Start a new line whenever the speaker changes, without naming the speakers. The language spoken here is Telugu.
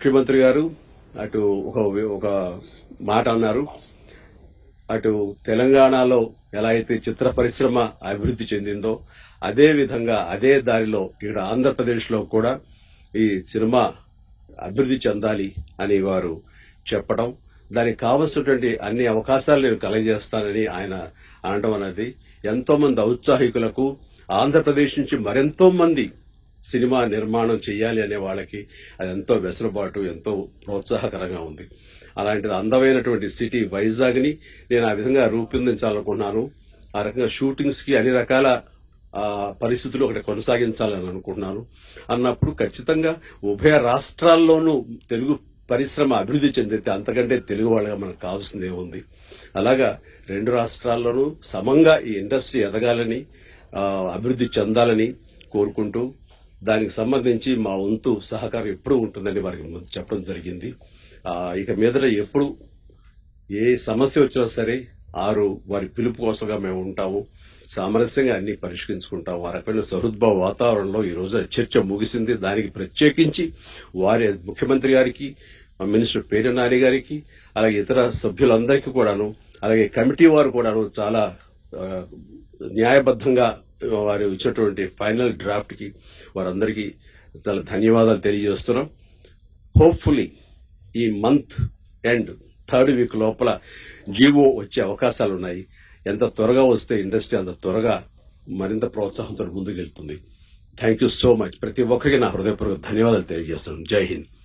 ముఖ్యమంత్రి గారు అటు ఒక ఒక మాట అన్నారు అటు తెలంగాణలో ఎలా అయితే చిత్ర పరిశ్రమ అభివృద్ధి చెందిందో అదే విధంగా అదే దారిలో ఇక్కడ ఆంధ్రప్రదేశ్ లో కూడా ఈ సినిమా అభివృద్ధి చెందాలి అని వారు చెప్పడం దానికి కావలసినటువంటి అన్ని అవకాశాలు నేను కలగజేస్తానని ఆయన అనడం అనేది ఎంతో మంది ఔత్సాహికులకు ఆంధ్రప్రదేశ్ నుంచి మరెంతో మంది సినిమా నిర్మాణం చేయాలి అనే వాళ్ళకి అది ఎంతో వెసులుబాటు ఎంతో ప్రోత్సాహకరంగా ఉంది అలాంటిది అందమైనటువంటి సిటీ వైజాగ్ ని నేను ఆ విధంగా రూపొందించాలనుకున్నాను ఆ రకంగా షూటింగ్స్ కి అన్ని రకాల ఆ, పరిస్థితులు అక్కడ కొనసాగించాలని అనుకుంటున్నాను అన్నప్పుడు ఖచ్చితంగా ఉభయ రాష్ట్రాల్లోనూ తెలుగు పరిశ్రమ అభివృద్ధి చెందితే అంతకంటే తెలుగు వాళ్ళగా మనకు కావాల్సిందే ఉంది అలాగా రెండు రాష్ట్రాల్లోనూ సమంగా ఈ ఇండస్ట్రీ ఎదగాలని ఆ, అభివృద్ధి చెందాలని కోరుకుంటూ దానికి సంబంధించి మా వంతు సహకారం ఎప్పుడూ ఉంటుందని వారికి ముందు చెప్పడం జరిగింది ఆ, ఇక మీదట ఎప్పుడు ఏ సమస్య వచ్చినా సరే ఆరు వారి పిలుపు కోసంగా మేము ఉంటాము సామరస్యంగా అన్ని పరిష్కరించుకుంటాము ఆ రకమైన సహృద్భావ వాతావరణంలో ఈ రోజు చర్చ ముగిసింది దానికి ప్రత్యేకించి వారి ముఖ్యమంత్రి గారికి మా మినిస్టర్ పేరు నాని గారికి అలాగే ఇతర సభ్యులందరికీ కూడాను అలాగే కమిటీ వారు కూడాను చాలా ఆ, న్యాయబద్ధంగా వారు ఇచ్చినటువంటి ఫైనల్ డ్రాఫ్ట్ కి వారందరికీ చాలా ధన్యవాదాలు తెలియజేస్తున్నాం హోప్ఫుల్లీ ఈ మంత్ ఎండ్ థర్డ్ వీక్ లోపల జీవో వచ్చే అవకాశాలు ఉన్నాయి ఎంత త్వరగా వస్తే ఇండస్ట్రీ అంత త్వరగా మరింత ప్రోత్సాహంతో ముందుకెళ్తుంది థ్యాంక్ యూ సో మచ్ ప్రతి ఒక్కరికి నా హృదయపూర్వక ధన్యవాదాలు తెలియజేస్తున్నాను జై హింద్